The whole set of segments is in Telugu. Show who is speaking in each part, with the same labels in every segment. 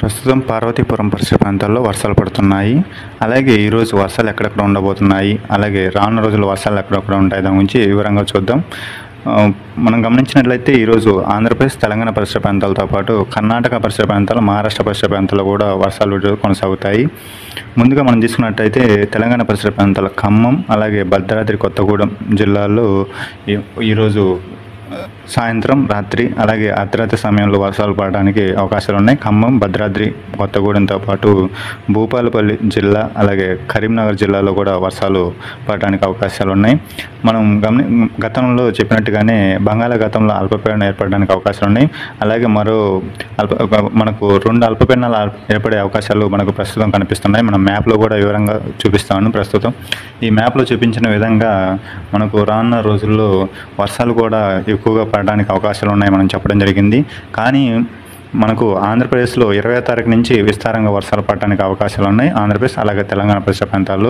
Speaker 1: ప్రస్తుతం పార్వతీపురం పరిసర ప్రాంతాల్లో వర్షాలు పడుతున్నాయి అలాగే ఈరోజు వర్షాలు ఎక్కడెక్కడ ఉండబోతున్నాయి అలాగే రానున్న రోజుల్లో వర్షాలు ఎక్కడెక్కడ ఉంటాయి దాని గురించి వివరంగా చూద్దాం ఆ, మనం గమనించినట్లయితే ఈరోజు ఆంధ్రప్రదేశ్ తెలంగాణ పరిసర ప్రాంతాలతో పాటు కర్ణాటక పరిసర ప్రాంతాలు మహారాష్ట్ర పరిసర ప్రాంతాల్లో కూడా వర్షాలు ఈరోజు కొనసాగుతాయి ముందుగా మనం తీసుకున్నట్టయితే తెలంగాణ పరిసర ప్రాంతాల ఖమ్మం అలాగే భద్రాద్రి కొత్తగూడెం జిల్లాల్లో ఈ- ఈరోజు ఆ, సాయంత్రం రాత్రి అలాగే అర్ధరాత్రి సమయంలో వర్షాలు పడడానికి అవకాశాలు ఉన్నాయి ఖమ్మం భద్రాద్రి కొత్తగూడెంతో పాటు భూపాలపల్లి జిల్లా అలాగే కరీంనగర్ జిల్లాలో కూడా వర్షాలు పడడానికి అవకాశాలు ఉన్నాయి మనం గమని గతంలో చెప్పినట్టుగానే బంగాళాఖాతంలో అల్పపీడనం ఏర్పడడానికి అవకాశాలు ఉన్నాయి అలాగే మరో అల్ప మనకు రెండు అల్పపీడనాలు అల్- ఏర్పడే అవకాశాలు మనకు ప్రస్తుతం కనిపిస్తున్నాయి మన మ్యాప్లో కూడా వివరంగా చూపిస్తాను ప్రస్తుతం ఈ మ్యాప్లో చూపించిన విధంగా మనకు రానున్న రోజుల్లో వర్షాలు కూడా ఎక్కువగా పడడానికి అవకాశాలు ఉన్నాయి మనం చెప్పడం జరిగింది కానీ మనకు ఆంధ్రప్రదేశ్లో ఇరవై తారీఖు నుంచి విస్తారంగా వర్షాలు పడడానికి అవకాశాలు ఉన్నాయి ఆంధ్రప్రదేశ్ అలాగే తెలంగాణ పరిసర ప్రాంతాల్లో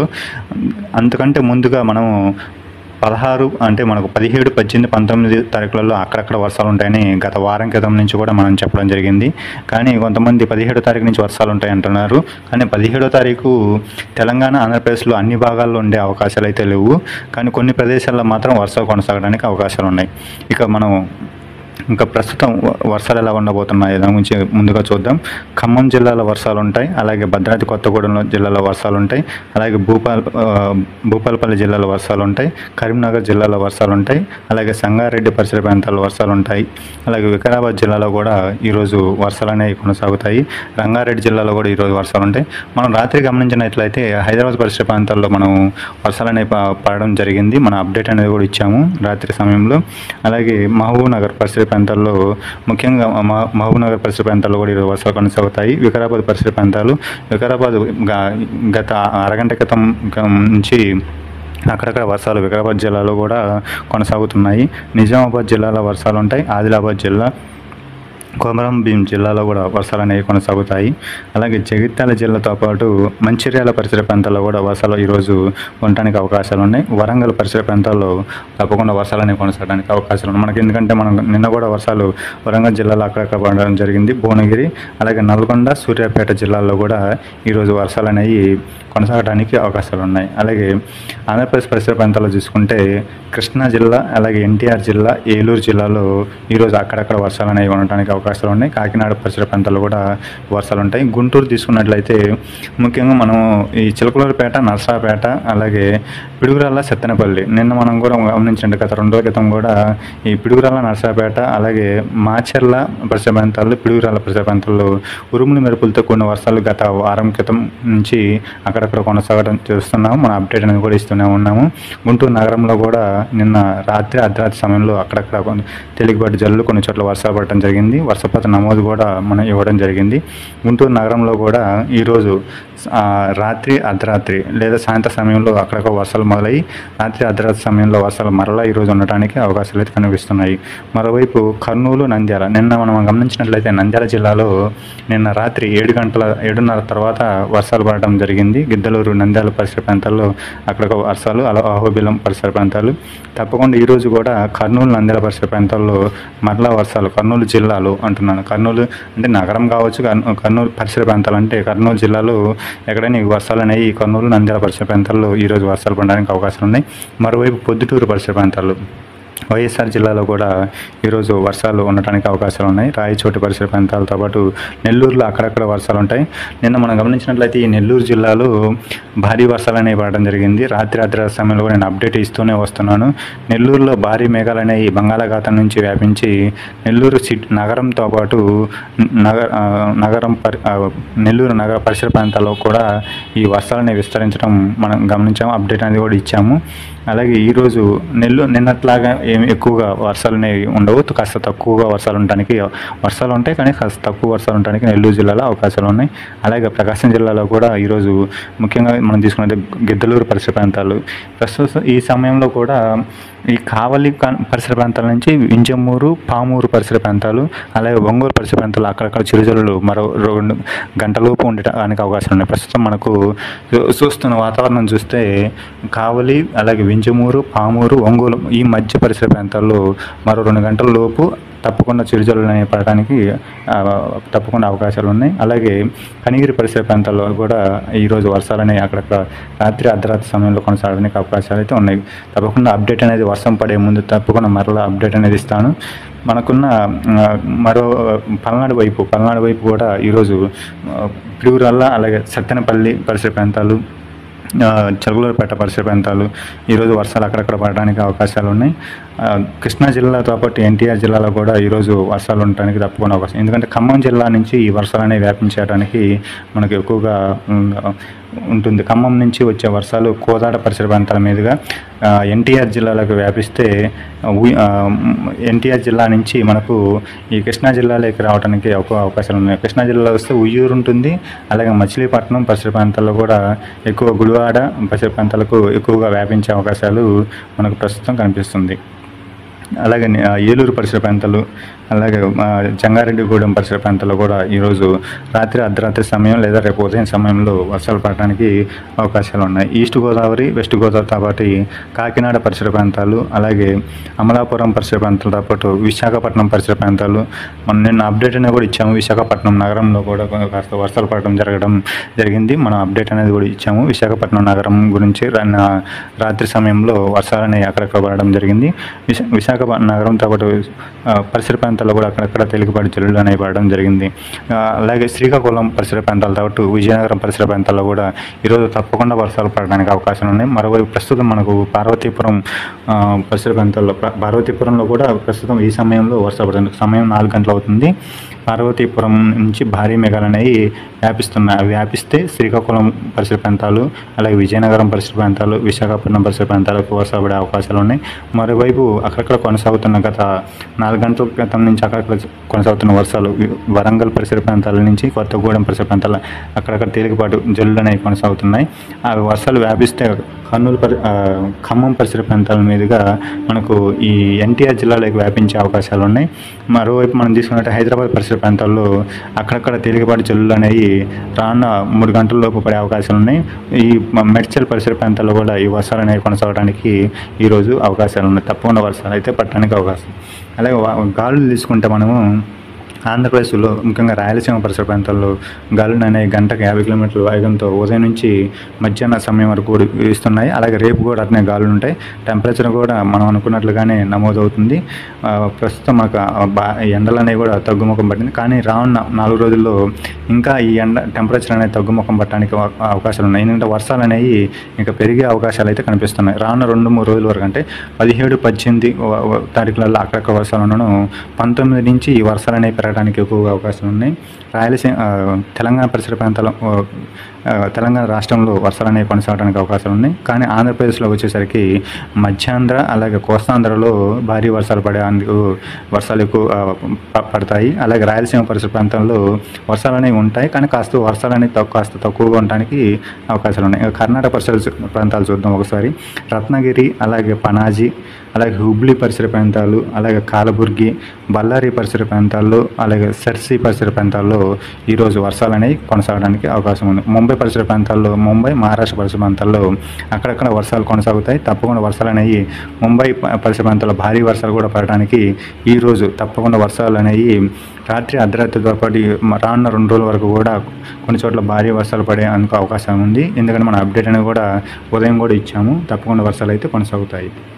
Speaker 1: అంతకంటే ముందుగా మనము పదహారు అంటే మనకు పదిహేడు పద్దెనిమిది పంతొమ్మిది తారీఖులలో అక్కడక్కడ వర్షాలు ఉంటాయని గత వారం క్రితం నుంచి కూడా మనం చెప్పడం జరిగింది కానీ కొంతమంది పదిహేడో తారీఖు నుంచి వర్షాలు ఉంటాయి అంటున్నారు కానీ పదిహేడో తారీఖు తెలంగాణ ఆంధ్రప్రదేశ్లో అన్ని భాగాల్లో ఉండే అవకాశాలు అయితే లేవు కానీ కొన్ని ప్రదేశాల్లో మాత్రం వర్షాలు కొనసాగడానికి అవకాశాలు ఉన్నాయి ఇక మనం ఇంకా ప్రస్తుతం వ- వర్షాలు ఎలా ఉండబోతున్నాయి దాని గురించి ముందుగా చూద్దాం ఖమ్మం జిల్లాలో వర్షాలు ఉంటాయి అలాగే భద్రాద్రి కొత్తగూడెం జిల్లాలో వర్షాలు ఉంటాయి అలాగే భూపాల్ ఆ, భూపాలపల్లి జిల్లాలో వర్షాలు ఉంటాయి కరీంనగర్ జిల్లాలో వర్షాలు ఉంటాయి అలాగే సంగారెడ్డి పరిసర ప్రాంతాల్లో వర్షాలు ఉంటాయి అలాగే వికారాబాద్ జిల్లాలో కూడా ఈరోజు వర్షాలు అనేవి కొనసాగుతాయి రంగారెడ్డి జిల్లాలో కూడా ఈరోజు వర్షాలు ఉంటాయి మనం రాత్రి గమనించినట్లయితే హైదరాబాద్ పరిసర ప్రాంతాల్లో మనం వర్షాలు అనేవి ప- పడడం జరిగింది మన అప్డేట్ అనేది కూడా ఇచ్చాము రాత్రి సమయంలో అలాగే మహబూబ్ నగర్ పరిసర ప్రాంతాల్లో ముఖ్యంగా మ- మహబూబ్ నగర్ పరిసర ప్రాంతాల్లో కూడా ఈరోజు వర్షాలు కొనసాగుతాయి వికారాబాద్ పరిసర ప్రాంతాలు వికారాబాద్ గ- గత అరగంట క్రితం గ- నుంచి అక్కడక్కడ వర్షాలు వికారాబాద్ జిల్లాలో కూడా కొనసాగుతున్నాయి నిజామాబాద్ జిల్లాలో వర్షాలు ఉంటాయి ఆదిలాబాద్ జిల్లా కొమరం భీం జిల్లాలో కూడా వర్షాలు అనేవి కొనసాగుతాయి అలాగే జగిత్యాల జిల్లాతో పాటు మంచిర్యాల పరిసర ప్రాంతాల్లో కూడా వర్షాలు ఈరోజు ఉండడానికి అవకాశాలు ఉన్నాయి వరంగల్ పరిసర ప్రాంతాల్లో తప్పకుండా వర్షాలు అనేవి కొనసాగడానికి అవకాశాలు ఉన్నాయి మనకి ఎందుకంటే మనం నిన్న కూడా వర్షాలు వరంగల్ జిల్లాలో అక్కడక్కడ పడడం జరిగింది భువనగిరి అలాగే నల్గొండ సూర్యాపేట జిల్లాల్లో కూడా ఈరోజు వర్షాలు అనేవి కొనసాగడానికి అవకాశాలు ఉన్నాయి అలాగే ఆంధ్రప్రదేశ్ పరిసర ప్రాంతాల్లో చూసుకుంటే కృష్ణా జిల్లా అలాగే ఎన్టీఆర్ జిల్లా ఏలూరు జిల్లాలో ఈరోజు అక్కడక్కడ వర్షాలు అనేవి ఉండడానికి అవకాశాలు ఉన్నాయి కాకినాడ పరిసర ప్రాంతాల్లో కూడా వర్షాలు ఉంటాయి గుంటూరు తీసుకున్నట్లయితే ముఖ్యంగా మనం ఈ చిలకలూరుపేట నర్సాపేట అలాగే పిడుగురాళ్ళ సత్తెనపల్లి నిన్న మనం కూడా గమనించండి గత రెండు రోజుల క్రితం కూడా ఈ పిడుగురాళ్ళ నర్సాపేట అలాగే మాచర్ల పరిసర ప్రాంతాల్లో పిడుగురాళ్ళ పరిసర ప్రాంతాల్లో ఉరుములు మెరుపులతో కూడిన వర్షాలు గత వారం క్రితం నుంచి అక్కడక్కడ కొనసాగడం చూస్తున్నాము మన అప్డేట్ అనేది కూడా ఇస్తూనే ఉన్నాము గుంటూరు నగరంలో కూడా నిన్న రాత్రి అర్ధరాత్రి సమయంలో అక్కడక్కడ కొన్ని తేలికపాటి జల్లు కొన్ని చోట్ల వర్షాలు పడటం జరిగింది వర్షపాత నమోదు కూడా మనం ఇవ్వడం జరిగింది గుంటూరు నగరంలో కూడా ఈరోజు ఆ, రాత్రి అర్ధరాత్రి లేదా సాయంత్రం సమయంలో అక్కడక్కడ వర్షాలు మొదలయ్యి రాత్రి అర్ధరాత్రి సమయంలో వర్షాలు మరలా ఈరోజు ఉండటానికి అవకాశాలు అయితే కనిపిస్తున్నాయి మరోవైపు కర్నూలు నంద్యాల నిన్న మనం గమనించినట్లయితే నంద్యాల జిల్లాలో నిన్న రాత్రి ఏడు గంటల ఏడున్నర తర్వాత వర్షాలు పడడం జరిగింది గిద్దలూరు నంద్యాల పరిసర ప్రాంతాల్లో అక్కడ వర్షాలు అలా అహోబిలం పరిసర ప్రాంతాలు తప్పకుండా ఈరోజు కూడా కర్నూలు నంద్యాల పరిసర ప్రాంతాల్లో మరలా వర్షాలు కర్నూలు జిల్లాలో అంటున్నాను కర్నూలు అంటే నగరం కావచ్చు కర్నూ- కర్నూలు పరిసర ప్రాంతాలు అంటే కర్నూలు జిల్లాలో ఎక్కడైనా ఈ వర్షాలు అనేవి కర్నూలు నంద్యాల పరిసర ప్రాంతాల్లో ఈరోజు వర్షాలు పడడానికి అవకాశాలు ఉన్నాయి మరోవైపు పొద్దుటూరు పరిసర ప్రాంతాలు వైఎస్ఆర్ జిల్లాలో కూడా ఈరోజు వర్షాలు ఉండటానికి అవకాశాలు ఉన్నాయి రాయచోటి పరిసర ప్రాంతాలతో పాటు నెల్లూరులో అక్కడక్కడ వర్షాలు ఉంటాయి నిన్న మనం గమనించినట్లయితే ఈ నెల్లూరు జిల్లాలో భారీ వర్షాలు అనేవి పడడం జరిగింది రాత్రి అర్ధరాత్రి సమయంలో కూడా నేను అప్డేట్ ఇస్తూనే వస్తున్నాను నెల్లూరులో భారీ మేఘాలు అనేవి బంగాళాఖాతం నుంచి వ్యాపించి నెల్లూరు సిటీ నగరంతో పాటు నగర ఆ, నగరం పరి ఆ, నెల్లూరు నగర పరిసర ప్రాంతాల్లో కూడా ఈ వర్షాలని విస్తరించడం మనం గమనించాము అప్డేట్ అనేది కూడా ఇచ్చాము అలాగే ఈరోజు నెల్లూరు నిన్నట్లాగా ఏమి ఎక్కువగా వర్షాలు అనేవి ఉండవు కాస్త తక్కువగా వర్షాలు ఉండడానికి వర్షాలు ఉంటాయి కానీ కాస్త తక్కువ వర్షాలు ఉండడానికి నెల్లూరు జిల్లాలో అవకాశాలు ఉన్నాయి అలాగే ప్రకాశం జిల్లాలో కూడా ఈరోజు ముఖ్యంగా మనం తీసుకున్నది గిద్దలూరు పరిసర ప్రాంతాలు ప్రస్తుతం ఈ సమయంలో కూడా ఈ కావలి కా- పరిసర ప్రాంతాల నుంచి వింజమూరు పామూరు పరిసర ప్రాంతాలు అలాగే ఒంగోలు పరిసర ప్రాంతాలు అక్కడక్కడ చిరుజల్లులు మరో రెండు గంటలోపు ఉండటానికి అవకాశం ఉన్నాయి ప్రస్తుతం మనకు చూ- చూస్తున్న వాతావరణం చూస్తే కావలి అలాగే వింజమూరు పామూరు ఒంగోలు ఈ మధ్య పరిసర ప్రాంతాల్లో మరో రెండు గంటల లోపు తప్పకుండా చిరుజల్లులు అనేవి పడడానికి ఆ, తప్పకుండా అవకాశాలు ఉన్నాయి అలాగే కనిగిరి పరిసర ప్రాంతాల్లో కూడా ఈరోజు వర్షాలు అనేవి అక్కడక్కడ రాత్రి అర్ధరాత్రి సమయంలో కొనసాగడానికి అవకాశాలు అయితే ఉన్నాయి తప్పకుండా అప్డేట్ అనేది వర్షం పడే ముందు తప్పకుండా మరలా అప్డేట్ అనేది ఇస్తాను మనకున్న ఆ, మరో పల్నాడు వైపు పల్నాడు వైపు కూడా ఈరోజు ఆ, పిడుగురల్ల అలాగే సత్తెనపల్లి పరిసర ప్రాంతాలు ఆ, చెలుగులూరుపేట పరిసర ప్రాంతాలు ఈరోజు వర్షాలు అక్కడక్కడ పడడానికి అవకాశాలు ఉన్నాయి ఆ, కృష్ణా జిల్లాతో పాటు ఎన్టీఆర్ జిల్లాలో కూడా ఈరోజు వర్షాలు ఉండడానికి తప్పకుండా అవకాశం ఎందుకంటే ఖమ్మం జిల్లా నుంచి ఈ వర్షాలు అనేవి వ్యాపించడానికి మనకు ఎక్కువగా ఉమ్, ఉంటుంది ఖమ్మం నుంచి వచ్చే వర్షాలు కోదాడ పరిసర ప్రాంతాల మీదుగా ఆ, ఎన్టీఆర్ జిల్లాలకు వ్యాపిస్తే ఉ- ఆ, ఎన్టీఆర్ జిల్లా నుంచి మనకు ఈ కృష్ణా జిల్లాలోకి రావడానికి ఎక్కువ అవకాశాలు ఉన్నాయి కృష్ణా జిల్లాలో వస్తే ఉయ్యూరు ఉంటుంది అలాగే మచిలీపట్నం పరిసర ప్రాంతాల్లో కూడా ఎక్కువ గుడివాడ పరిసర ప్రాంతాలకు ఎక్కువగా వ్యాపించే అవకాశాలు మనకు ప్రస్తుతం కనిపిస్తుంది అలాగే ఆ, ఏలూరు పరిసర ప్రాంతాలు అలాగే ఆ, జంగారెడ్డిగూడెం పరిసర ప్రాంతాల్లో కూడా ఈరోజు రాత్రి అర్ధరాత్రి సమయం లేదా రేపు ఉదయం సమయంలో వర్షాలు పడడానికి అవకాశాలు ఉన్నాయి ఈస్ట్ గోదావరి వెస్ట్ గోదావరితో పాటు కాకినాడ పరిసర ప్రాంతాలు అలాగే అమలాపురం పరిసర ప్రాంతాలతో పాటు విశాఖపట్నం పరిసర ప్రాంతాలు మనం నిన్న అప్డేట్ అనేది కూడా ఇచ్చాము విశాఖపట్నం నగరంలో కూడా కాస్త వర్షాలు పడడం జరగడం జరిగింది మనం అప్డేట్ అనేది కూడా ఇచ్చాము విశాఖపట్నం నగరం గురించి రా- రాత్రి సమయంలో వర్షాలు అనేవి అక్కడక్కడ పడడం జరిగింది విశా విశాఖపట్నం నగరంతో పాటు ఆ, పరిసర ప్రాంతాల్లో కూడా అక్కడక్కడ తేలికపాటి జల్లులు అనేవి పడడం జరిగింది ఆ, అలాగే శ్రీకాకుళం పరిసర ప్రాంతాలతో పాటు విజయనగరం పరిసర ప్రాంతాల్లో కూడా ఈరోజు తప్పకుండా వర్షాలు పడడానికి అవకాశం ఉన్నాయి మరోవైపు ప్రస్తుతం మనకు పార్వతీపురం ఆ, పరిసర ప్రాంతాల్లో ప- పార్వతీపురంలో కూడా ప్రస్తుతం ఈ సమయంలో వర్షాలు పడుతుంది సమయం నాలుగు గంటలు అవుతుంది పార్వతీపురం నుంచి భారీ మేఘాలు అనేవి వ్యాపిస్తున్నాయి అవి వ్యాపిస్తే శ్రీకాకుళం పరిసర ప్రాంతాలు అలాగే విజయనగరం పరిసర ప్రాంతాలు విశాఖపట్నం పరిసర ప్రాంతాలకు వర్షాలు పడే అవకాశాలు ఉన్నాయి మరోవైపు అక్కడక్కడ కొనసాగుతున్న గత నాలుగు గంటల క్రితం నుంచి అక్కడక్కడ కొనసాగుతున్న వర్షాలు వి- వరంగల్ పరిసర ప్రాంతాల నుంచి కొత్తగూడెం పరిసర ప్రాంతాల అక్కడక్కడ తేలికపాటు జల్లులు అనేవి కొనసాగుతున్నాయి ఆ వర్షాలు వ్యాపిస్తే కర్నూలు పరి ఆ, ఖమ్మం పరిసర ప్రాంతాల మీదుగా మనకు ఈ ఎన్టీఆర్ జిల్లాలోకి వ్యాపించే అవకాశాలు ఉన్నాయి మరోవైపు మనం తీసుకున్నట్టు హైదరాబాద్ పరిసర ప్రాంతాల్లో అక్కడక్కడ తేలికపాటి జల్లులు అనేవి రానున్న మూడు గంటల లోపు పడే అవకాశాలు ఉన్నాయి ఈ మ- మెడ్చల్ పరిసర ప్రాంతాల్లో కూడా ఈ వర్షాలు అనేవి కొనసాగడానికి ఈరోజు అవకాశాలు ఉన్నాయి తప్పకుండా వర్షాలు అయితే పట్టడానికి అవకాశం అలాగే వా- గాలులు తీసుకుంటే మనము ఆంధ్రప్రదేశ్లో ముఖ్యంగా రాయలసీమ పరిసర ప్రాంతాల్లో గాలులు అనేవి గంటకు యాభై కిలోమీటర్ల వేగంతో ఉదయం నుంచి మధ్యాహ్న సమయం వరకు కూడా వీస్తున్నాయి అలాగే రేపు కూడా అట్నే గాలులు ఉంటాయి టెంపరేచర్ కూడా మనం అనుకున్నట్లుగానే నమోదవుతుంది ఆ, ప్రస్తుతం మనకు ఆ బా ఎండలు అనేవి కూడా తగ్గుముఖం పట్టింది కానీ రానున్న నాలుగు రోజుల్లో ఇంకా ఈ ఎండ టెంపరేచర్ అనేది తగ్గుముఖం పట్టడానికి అవ- అవకాశాలు ఉన్నాయి ఎందుకంటే వర్షాలు అనేవి ఇంకా పెరిగే అవకాశాలు అయితే కనిపిస్తున్నాయి రానున్న రెండు మూడు రోజుల వరకు అంటే పదిహేడు పద్దెనిమిది వ- వ- తారీఖులలో అక్కడక్కడ వర్షాలు ఉండడం పంతొమ్మిది నుంచి ఈ వర్షాలు అనేవి పెరగడానికి ఎక్కువగా అవకాశం ఉన్నాయి రాయలసీమ ఆ, తెలంగాణ పరిసర ప్రాంతాల ఆ, ఆ, తెలంగాణ రాష్ట్రంలో వర్షాలు అనేవి కొనసాగడానికి అవకాశాలు ఉన్నాయి కానీ ఆంధ్రప్రదేశ్లో వచ్చేసరికి మధ్యాంధ్ర అలాగే కోస్తాంధ్రలో భారీ వర్షాలు పడే అందుకు వర్షాలు ఎక్కువ ఆ, ప- పడతాయి అలాగే రాయలసీమ పరిసర ప్రాంతాల్లో వర్షాలు అనేవి ఉంటాయి కానీ కాస్త వర్షాలు అనేవి తక్కువ కాస్త తక్కువగా ఉండడానికి అవకాశాలు ఉన్నాయి ఇక కర్ణాటక పరిసర చూ- ప్రాంతాలు చూద్దాం ఒకసారి రత్నగిరి అలాగే పనాజీ అలాగే హుబ్లీ పరిసర ప్రాంతాలు అలాగే కాలబుర్గి బళ్ళారి పరిసర ప్రాంతాల్లో అలాగే సర్సి పరిసర ప్రాంతాల్లో ఈరోజు వర్షాలు అనేవి కొనసాగడానికి అవకాశం ఉంది ముంబై పరిసర ప్రాంతాల్లో ముంబై మహారాష్ట్ర పరిసర ప్రాంతాల్లో అక్కడక్కడ వర్షాలు కొనసాగుతాయి తప్పకుండా వర్షాలు అనేవి ముంబై ప- పరిసర ప్రాంతాల్లో భారీ వర్షాలు కూడా పడడానికి ఈరోజు తప్పకుండా వర్షాలు అనేవి రాత్రి అర్ధరాత్రితో పాటు మ- రానున్న రెండు రోజుల వరకు కూడా కొన్ని చోట్ల భారీ వర్షాలు పడే అందుకు అవకాశం ఉంది ఎందుకంటే మన అప్డేట్ అనేది కూడా ఉదయం కూడా ఇచ్చాము తప్పకుండా వర్షాలు అయితే కొనసాగుతాయి